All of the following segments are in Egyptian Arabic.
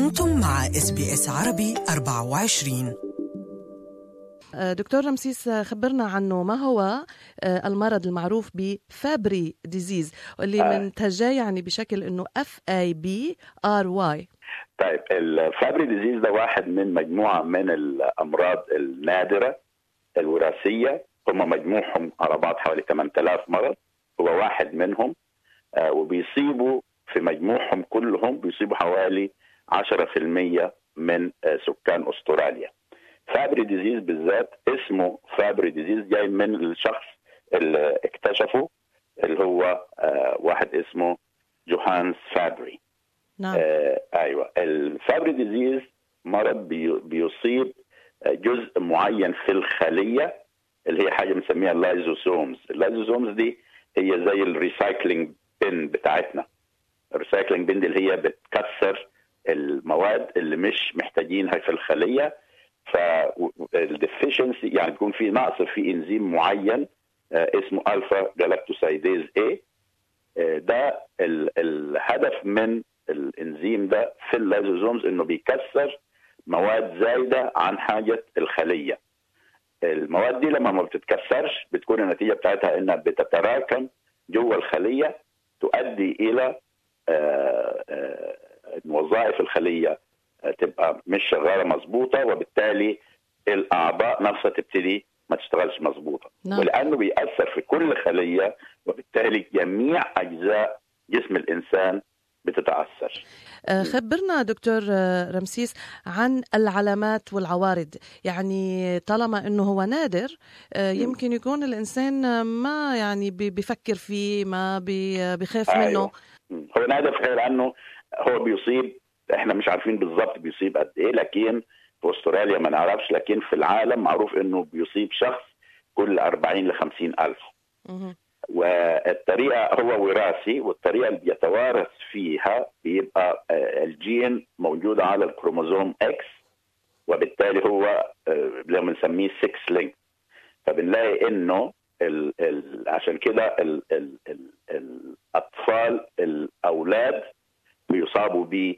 أنتم مع اس بي اس عربي 24 دكتور رمسيس خبرنا عنه ما هو المرض المعروف بفابري ديزيز واللي آه. منتجاه يعني بشكل انه اف اي بي ار واي طيب الفابري ديزيز ده واحد من مجموعه من الامراض النادره الوراثيه هم مجموعهم على بعض حوالي 8000 مرض هو واحد منهم آه وبيصيبوا في مجموعهم كلهم بيصيبوا حوالي 10% من آه سكان استراليا فابري ديزيز بالذات اسمه فابري ديزيز جاي من الشخص اللي اكتشفه اللي هو آه واحد اسمه جوهانس فابري نعم آه ايوه الفابري ديزيز مرض بي- بيصيب آه، جزء معين في الخليه اللي هي حاجه بنسميها اللايزوسومز اللايزوسومز دي هي زي الريسايكلينج بن بتاعتنا الريسايكلينج بن دي اللي هي بتكسر المواد اللي مش محتاجينها في الخليه فالديفيشنسي يعني بيكون في نقص في انزيم معين آه، اسمه الفا جلاكتوسايديز اي ده ال- الهدف من الانزيم ده في اللايزوزومز انه بيكسر مواد زايده عن حاجه الخليه. المواد دي لما ما بتتكسرش بتكون النتيجه بتاعتها انها بتتراكم جوه الخليه تؤدي الى آه، آه، إن وظائف الخليه آه، تبقى مش شغاله مظبوطه وبالتالي الاعضاء نفسها تبتدي ما تشتغلش مظبوطه نعم. ولانه بيأثر في كل خليه وبالتالي جميع اجزاء جسم الانسان بتتاثر آه، خبرنا دكتور آه، رمسيس عن العلامات والعوارض يعني طالما انه هو نادر آه، مم. يمكن يكون الانسان آه، ما يعني بي- بيفكر فيه ما بي- بيخاف أيوة. منه مم. هو نادر في لانه هو بيصيب احنا مش عارفين بالظبط بيصيب قد ايه لكن في استراليا ما نعرفش لكن في العالم معروف انه بيصيب شخص كل 40 ل 50 الف مهم. والطريقه هو وراثي والطريقه اللي بيتوارث فيها بيبقى آه، الجين موجود على الكروموزوم اكس وبالتالي هو آه، اللي بنسميه 6 لينك فبنلاقي انه ال ال عشان كده ال ال ال الاطفال الاولاد بيصابوا بيه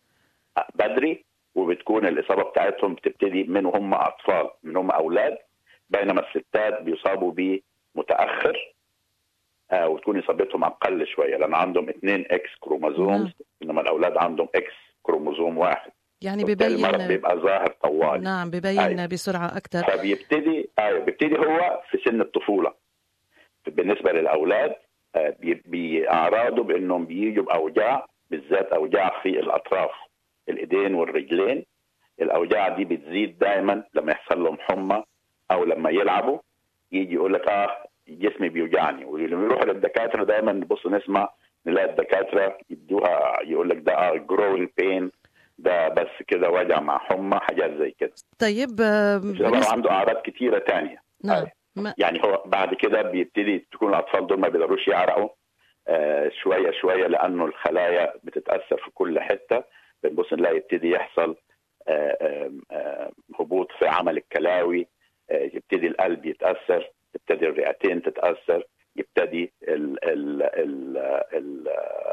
بدري وبتكون الاصابه بتاعتهم بتبتدي من هم اطفال من هم اولاد بينما الستات بيصابوا بيه متاخر آه وتكون اصابتهم اقل شويه لان عندهم اثنين اكس كروموزومز نعم. انما الاولاد عندهم اكس كروموزوم واحد يعني وبالتالي المرض ببين بيبقى ظاهر طوالي نعم ببين أيوة. بسرعة أكثر فبيبتدي ايوه بيبتدي هو في سن الطفوله بالنسبه للاولاد آه، بي- باعراضه بانهم بيجوا باوجاع بالذات اوجاع في الاطراف الايدين والرجلين الاوجاع دي بتزيد دائما لما يحصل لهم حمى او لما يلعبوا يجي يقول لك اه جسمي بيوجعني ولما يروحوا للدكاتره دائما نبص نسمع نلاقي الدكاتره يدوها يقول لك ده اه جروينج بين ده بس كده وجع مع حمى حاجات زي كده طيب آه، طبعا بالنسبة عنده اعراض كتيره تانية نعم ما- يعني هو بعد كده بيبتدي تكون الاطفال دول ما بيقدروش يعرقوا آه شويه شويه لانه الخلايا بتتاثر في كل حته بنبص نلاقي يبتدي يحصل آه آه آه هبوط في عمل الكلاوي آه يبتدي القلب يتاثر تبتدي الرئتين تتاثر يبتدي ال ال ال ال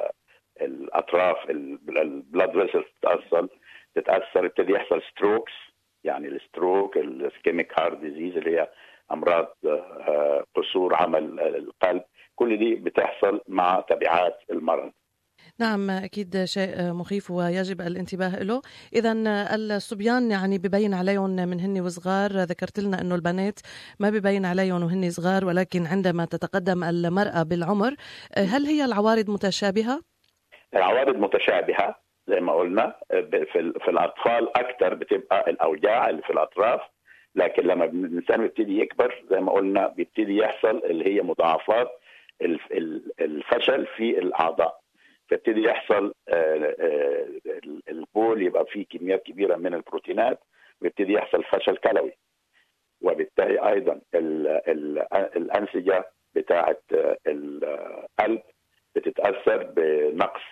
الاطراف البلاد فيسلز تتاثر تتاثر يبتدي يحصل ستروكس يعني الستروك السكيميك هارت ديزيز اللي هي امراض آه، قصور عمل القلب كل دي بتحصل مع تبعات المرض نعم أكيد شيء مخيف ويجب الانتباه له إذا الصبيان يعني ببين عليهم من هن وصغار ذكرت لنا أنه البنات ما ببين عليهم وهن صغار ولكن عندما تتقدم المرأة بالعمر هل هي العوارض متشابهة؟ العوارض متشابهه زي ما قلنا ب- في ال- في الاطفال اكثر بتبقى الاوجاع اللي في الاطراف لكن لما الانسان بيبتدي يكبر زي ما قلنا بيبتدي يحصل اللي هي مضاعفات الف- ال- الفشل في الاعضاء فيبتدي يحصل آه، آه، ال- البول يبقى فيه كميات كبيره من البروتينات ويبتدي يحصل فشل كلوي وبالتالي ايضا ال ال الانسجه بتاعه القلب بتتاثر بنقص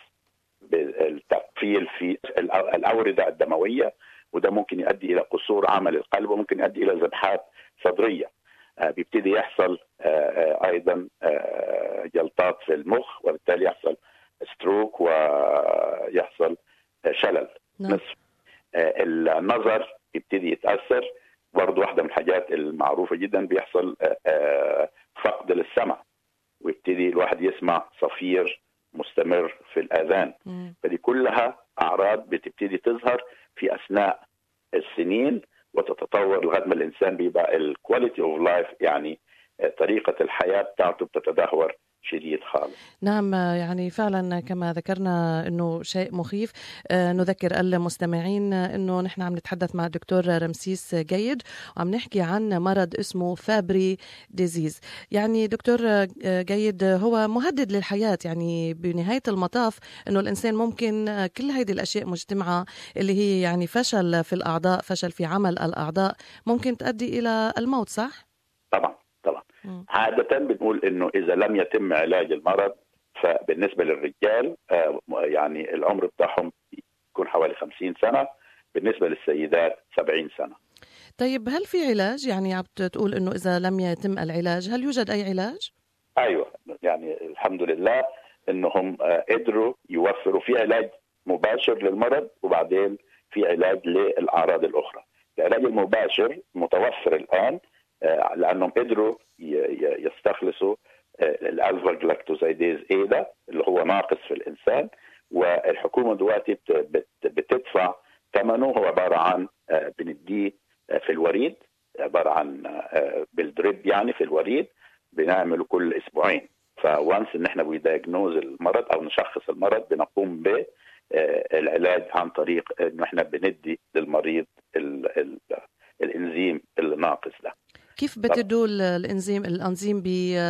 بالتقفيل في الأ- الاورده الدمويه وده ممكن يؤدي الى قصور عمل القلب وممكن يؤدي الى ذبحات صدريه آه، بيبتدي يحصل آه، آه، ايضا آه، جلطات في المخ وبالتالي يحصل ستروك ويحصل شلل نعم. نصف آه، النظر يبتدي يتاثر برضه واحده من الحاجات المعروفه جدا بيحصل آه، آه، فقد للسمع ويبتدي الواحد يسمع صفير مستمر في الاذان مم. فدي كلها اعراض بتبتدي تظهر في اثناء السنين وتتطور لغايه ما الانسان بيبقى الكواليتي اوف لايف يعني آه، طريقه الحياه بتاعته بتتدهور شديد خالص نعم يعني فعلا كما ذكرنا انه شيء مخيف آه، نذكر المستمعين انه نحن عم نتحدث مع الدكتور رمسيس جيد وعم نحكي عن مرض اسمه فابري ديزيز يعني دكتور آه، جيد هو مهدد للحياة يعني بنهاية المطاف انه الانسان ممكن آه، كل هيدي الاشياء مجتمعة اللي هي يعني فشل في الاعضاء فشل في عمل الاعضاء ممكن تؤدي الى الموت صح؟ طبعا طبعا مم. عاده بنقول انه اذا لم يتم علاج المرض فبالنسبه للرجال آه، يعني العمر بتاعهم يكون حوالي 50 سنه بالنسبه للسيدات 70 سنه طيب هل في علاج يعني عم تقول انه اذا لم يتم العلاج هل يوجد اي علاج؟ ايوه يعني الحمد لله انهم آه، قدروا يوفروا في علاج مباشر للمرض وبعدين في علاج للاعراض الاخرى. العلاج المباشر متوفر الان آه، لانهم قدروا ي- ي- يستخلصوا الالفا جلاكتوزايديز اي ده اللي هو ناقص في الانسان والحكومه دلوقتي بت- بت- بتدفع ثمنه هو عباره عن آه، بنديه آه، في الوريد عباره عن آه، بالدريب يعني في الوريد بنعمله كل اسبوعين فوانس ان احنا بيدايجنوز المرض او نشخص المرض بنقوم بالعلاج عن طريق انه احنا بندي للمريض ال ال الانزيم اللي ناقص ده كيف بتدوا ال- الانزيم الانزيم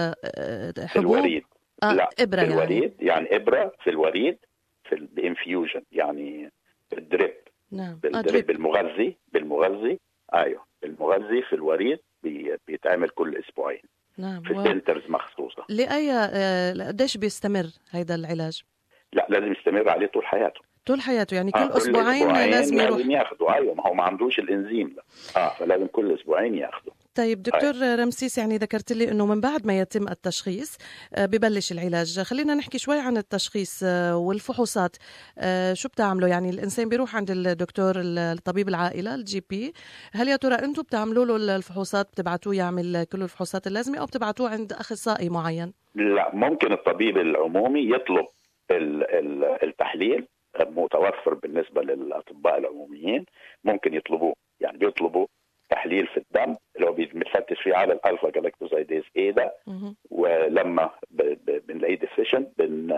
في بحبوب الوريد آه لا ابره في يعني الوريد يعني ابره في الوريد في الانفيوجن يعني بالدريب نعم آه بالدريب دريب بالمغذي بالمغذي ايوه المغذي في الوريد بي- بيتعمل كل اسبوعين نعم في و... سنترز مخصوصه لأي آه، قديش بيستمر هذا العلاج؟ لا لازم يستمر عليه طول حياته طول حياته يعني كل آه، اسبوعين لازم يروح لازم ياخده ايوه ما هو ما عندوش الانزيم ده اه فلازم كل اسبوعين ياخده طيب دكتور رمسيس يعني ذكرت لي انه من بعد ما يتم التشخيص آه، ببلش العلاج خلينا نحكي شوي عن التشخيص آه، والفحوصات آه، شو بتعملوا يعني الانسان بيروح عند الدكتور الطبيب العائله الجي بي هل يا ترى انتم بتعملوا له الفحوصات بتبعتوه يعمل كل الفحوصات اللازمه او بتبعتوه عند اخصائي معين لا ممكن الطبيب العمومي يطلب ال- ال- التحليل متوفر بالنسبه للاطباء العموميين ممكن يطلبوه يعني بيطلبوا تحليل في الدم اللي هو بنفتش فيه على الالفا جلاكتوزايديز اي ده مهم. ولما ب- ب- بنلاقيه ديفيشنت بن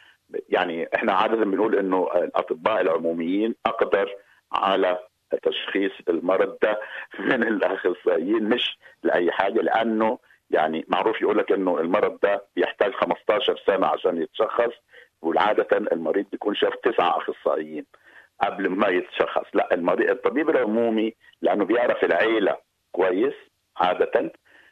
يعني احنا عاده بنقول انه الاطباء العموميين اقدر على تشخيص المرض ده من الاخصائيين مش لاي حاجه لانه يعني معروف يقول لك انه المرض ده بيحتاج 15 سنه عشان يتشخص والعاده المريض بيكون شاف تسعه اخصائيين قبل ما يتشخص لا المريض الطبيب العمومي لانه بيعرف العيله كويس عاده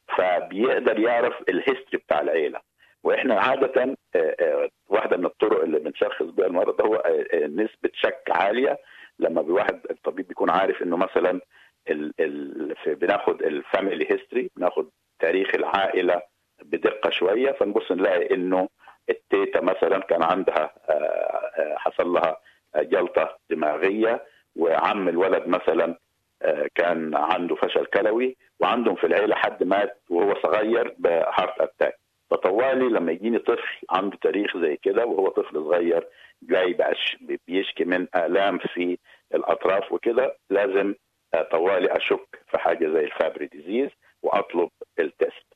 فبيقدر يعرف الهيستوري بتاع العيله واحنا عاده آه، آه، واحده من الطرق اللي بنشخص بها المرض هو آه، آه، نسبه شك عاليه لما بواحد الطبيب بيكون عارف انه مثلا ال ال في بناخد الفاميلي هيستوري بناخد تاريخ العائله بدقه شويه فنبص نلاقي انه التيتا مثلا كان عندها آه، آه، حصل لها جلطه دماغيه وعم الولد مثلا آه، كان عنده فشل كلوي وعندهم في العيله حد مات وهو صغير بهارت اتاك فطوالي لما يجيني طفل عنده تاريخ زي كده وهو طفل صغير جاي بقاش بيشكي من الام في الاطراف وكده لازم آه، طوالي اشك في حاجه زي الفابري ديزيز واطلب التست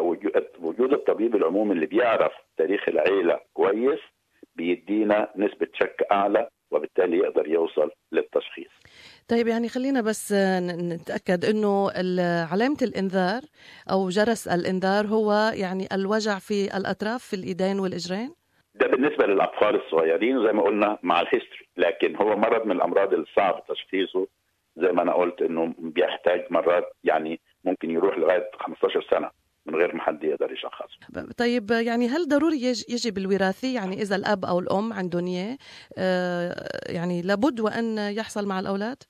فوجود الطبيب العمومي اللي بيعرف تاريخ العيله كويس بيدينا نسبه شك اعلى وبالتالي يقدر يوصل للتشخيص طيب يعني خلينا بس ن- نتأكد أنه ال- علامة الإنذار أو جرس الإنذار هو يعني الوجع في الأطراف في الإيدين والإجرين ده بالنسبه للاطفال الصغيرين زي ما قلنا مع الهيستوري لكن هو مرض من الامراض الصعب تشخيصه زي ما انا قلت انه بيحتاج مرات يعني ممكن يروح لغايه 15 سنه من غير ما حد يقدر يشخصه ب- طيب يعني هل ضروري يج- يجب الوراثي يعني إذا الأب أو الأم عندهم إياه آه، يعني لابد وأن يحصل مع الأولاد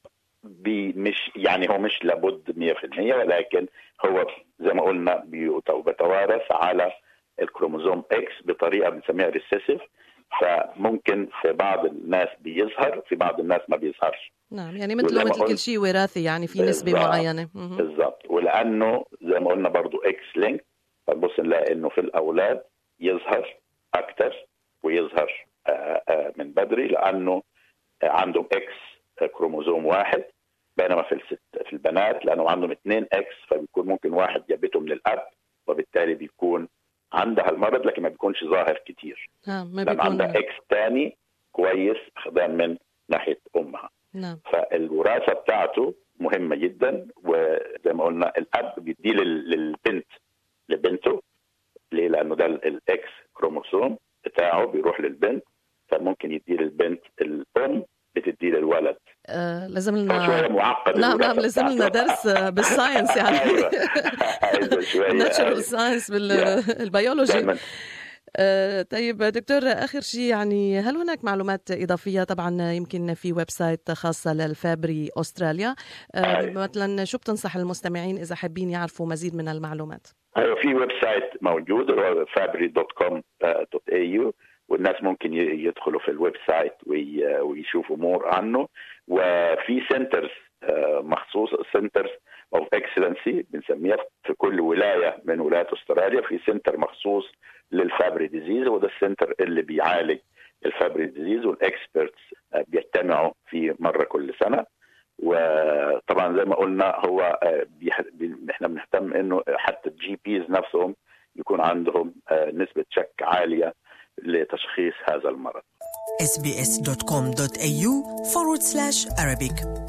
بي مش يعني هو مش لابد 100% ولكن هو زي ما قلنا بيت- بيتوارث على الكروموزوم اكس بطريقه بنسميها ريسيسيف فممكن في بعض الناس بيظهر في بعض الناس ما بيظهرش نعم يعني مثله مثل كل شيء وراثي يعني في نسبه معينه بالضبط ولانه زي ما قلنا برضو اكس لينك فنبص نلاقي انه في الاولاد يظهر اكثر ويظهر آآ آآ من بدري لانه عندهم اكس كروموزوم واحد بينما في الست في البنات لانه عندهم اثنين اكس فبيكون ممكن واحد جابته من الاب وبالتالي بيكون عندها المرض لكن ما بيكونش ظاهر كتير نعم ما بيكون عندها اكس ثاني كويس اخذان من ناحيه امها نعم فالوراثه بتاعته مهمه جدا وزي ما قلنا الاب بيديه للبنت لبنته ليه؟ لانه ده الاكس كروموسوم بتاعه بيروح للبنت فممكن يديه للبنت الام بتديه للولد آه لازم لنا شويه معقد نعم نعم لازم لنا درس بالساينس يعني ايوه شويه ناتشرال ساينس بالبيولوجي آه طيب دكتور اخر شيء يعني هل هناك معلومات اضافيه طبعا يمكن في ويب سايت خاصه للفابري استراليا آه مثلا شو بتنصح المستمعين اذا حابين يعرفوا مزيد من المعلومات ايوه في ويب سايت موجود هو فابري دوت كوم دوت اي يو والناس ممكن يدخلوا في الويب سايت ويشوفوا مور عنه وفي سنترز مخصوص سنترز اوف اكسلنسي بنسميها في كل ولايه من ولايات استراليا في سنتر مخصوص للفابري ديزيز وده السنتر اللي بيعالج الفابري ديزيز والاكسبرتس بيجتمعوا فيه مره كل سنه وطبعا زي ما قلنا هو احنا بنهتم انه حتى الجي بيز نفسهم يكون عندهم نسبه شك عاليه لتشخيص هذا المرض sbs.com.au forward slash Arabic